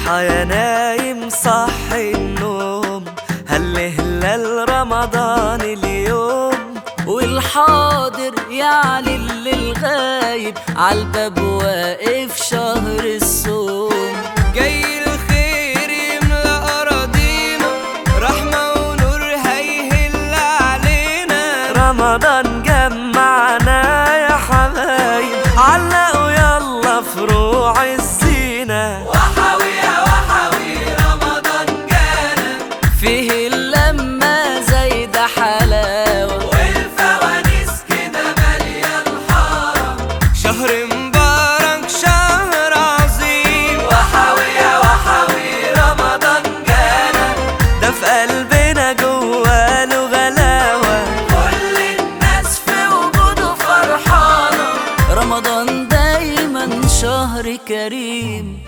اصحى يا نايم صحي النوم هل هلال رمضان اليوم والحاضر يعني اللي الغايب عالباب واقف شهر الصوم جاي الخير يملأ أراضينا رحمة ونور هيهل علينا رمضان جمعنا يا حبايب علقوا يلا فروع الزينة وحوي يا وحوي رمضان جانا فيه اللمة زايدة حلاوة والفوانيس كده مالية الحارة شهر مبارك شهر عظيم وحوي يا وحوي رمضان جانا ده في قلبنا جواله غلاوة كل الناس في وجوده فرحانة رمضان دايما شهر كريم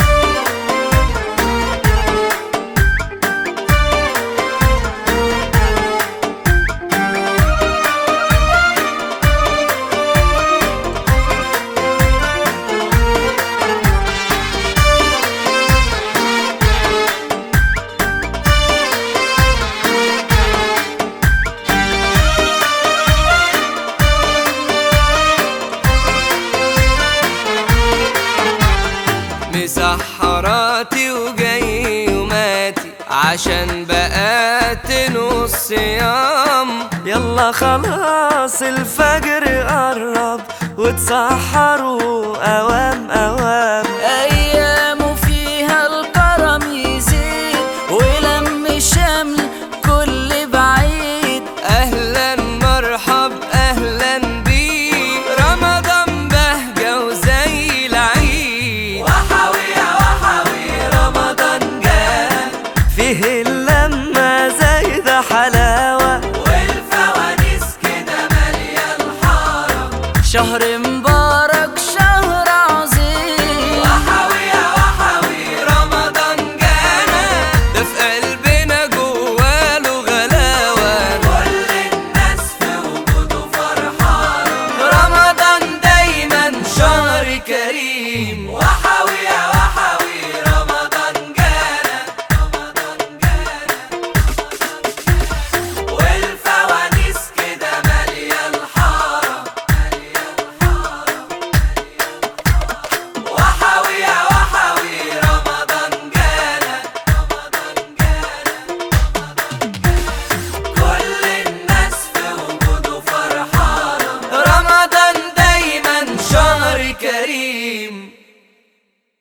مسحراتي وجاي يوماتي عشان بقات نص صيام يلا خلاص الفجر قرب وتسحروا اوام